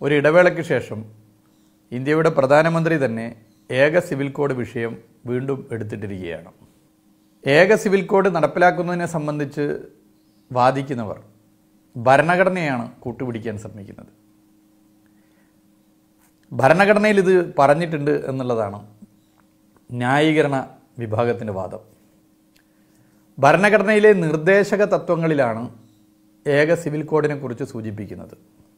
ഒരു ഇടവേളയ്ക്ക് ശേഷം ഇന്ത്യയുടെ പ്രധാനമന്ത്രി തന്നെ ഏക സിവിൽ കോഡ് വിഷയം വീണ്ടും എടുത്തിട്ടിരിക്കുകയാണ് ഏക സിവിൽ കോഡ് നടപ്പിലാക്കുന്നതിനെ സംബന്ധിച്ച് വാദിക്കുന്നവർ ഭരണഘടനയാണ് കൂട്ടുപിടിക്കാൻ ശ്രമിക്കുന്നത് ഭരണഘടനയിൽ ഇത് പറഞ്ഞിട്ടുണ്ട് എന്നുള്ളതാണ് ന്യായീകരണ വിഭാഗത്തിൻ്റെ വാദം ഭരണഘടനയിലെ നിർദ്ദേശക തത്വങ്ങളിലാണ് ഏക സിവിൽ കോഡിനെ കുറിച്ച് സൂചിപ്പിക്കുന്നത്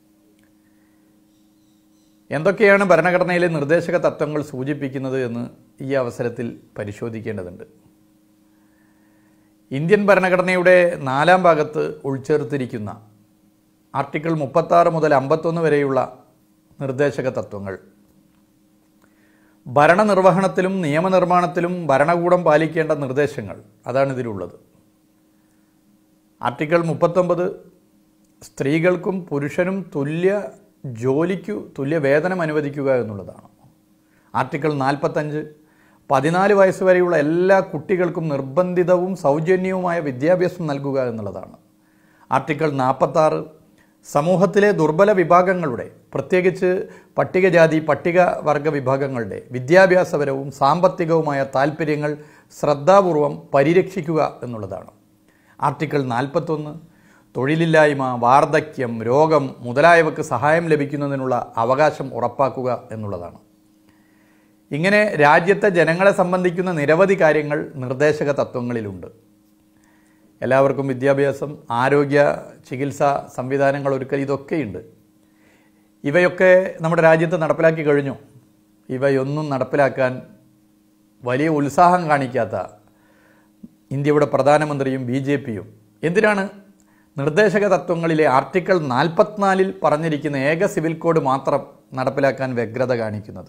എന്തൊക്കെയാണ് ഭരണഘടനയിലെ നിർദ്ദേശക തത്വങ്ങൾ സൂചിപ്പിക്കുന്നത് എന്ന് ഈ അവസരത്തിൽ പരിശോധിക്കേണ്ടതുണ്ട് ഇന്ത്യൻ ഭരണഘടനയുടെ നാലാം ഭാഗത്ത് ഉൾച്ചേർത്തിരിക്കുന്ന ആർട്ടിക്കിൾ മുപ്പത്താറ് മുതൽ അമ്പത്തൊന്ന് വരെയുള്ള നിർദ്ദേശക തത്വങ്ങൾ ഭരണനിർവഹണത്തിലും നിയമനിർമ്മാണത്തിലും ഭരണകൂടം പാലിക്കേണ്ട നിർദ്ദേശങ്ങൾ അതാണ് ഇതിലുള്ളത് ആർട്ടിക്കിൾ മുപ്പത്തൊമ്പത് സ്ത്രീകൾക്കും പുരുഷനും തുല്യ ജോലിക്കു തുല്യ വേതനം അനുവദിക്കുക എന്നുള്ളതാണ് ആർട്ടിക്കിൾ നാൽപ്പത്തഞ്ച് പതിനാല് വയസ്സ് വരെയുള്ള എല്ലാ കുട്ടികൾക്കും നിർബന്ധിതവും സൗജന്യവുമായ വിദ്യാഭ്യാസം നൽകുക എന്നുള്ളതാണ് ആർട്ടിക്കിൾ നാൽപ്പത്താറ് സമൂഹത്തിലെ ദുർബല വിഭാഗങ്ങളുടെ പ്രത്യേകിച്ച് പട്ടികജാതി പട്ടികവർഗ വിഭാഗങ്ങളുടെ വിദ്യാഭ്യാസപരവും സാമ്പത്തികവുമായ താൽപ്പര്യങ്ങൾ ശ്രദ്ധാപൂർവം പരിരക്ഷിക്കുക എന്നുള്ളതാണ് ആർട്ടിക്കിൾ നാൽപ്പത്തൊന്ന് തൊഴിലില്ലായ്മ വാർദ്ധക്യം രോഗം മുതലായവക്ക് സഹായം ലഭിക്കുന്നതിനുള്ള അവകാശം ഉറപ്പാക്കുക എന്നുള്ളതാണ് ഇങ്ങനെ രാജ്യത്തെ ജനങ്ങളെ സംബന്ധിക്കുന്ന നിരവധി കാര്യങ്ങൾ നിർദ്ദേശക തത്വങ്ങളിലുണ്ട് എല്ലാവർക്കും വിദ്യാഭ്യാസം ആരോഗ്യ ചികിത്സാ സംവിധാനങ്ങൾ ഒരുക്കൽ ഇതൊക്കെയുണ്ട് ഇവയൊക്കെ നമ്മുടെ രാജ്യത്ത് നടപ്പിലാക്കി കഴിഞ്ഞു ഇവയൊന്നും നടപ്പിലാക്കാൻ വലിയ ഉത്സാഹം കാണിക്കാത്ത ഇന്ത്യയുടെ പ്രധാനമന്ത്രിയും ബി ജെ പിയും എന്തിനാണ് നിർദ്ദേശക തത്വങ്ങളിലെ ആർട്ടിക്കിൾ നാൽപ്പത്തിനാലിൽ പറഞ്ഞിരിക്കുന്ന ഏക സിവിൽ കോഡ് മാത്രം നടപ്പിലാക്കാൻ വ്യഗ്രത കാണിക്കുന്നത്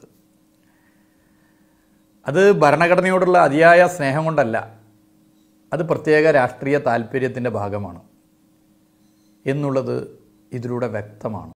അത് ഭരണഘടനയോടുള്ള അതിയായ സ്നേഹം കൊണ്ടല്ല അത് പ്രത്യേക രാഷ്ട്രീയ താല്പര്യത്തിൻ്റെ ഭാഗമാണ് എന്നുള്ളത് ഇതിലൂടെ വ്യക്തമാണ്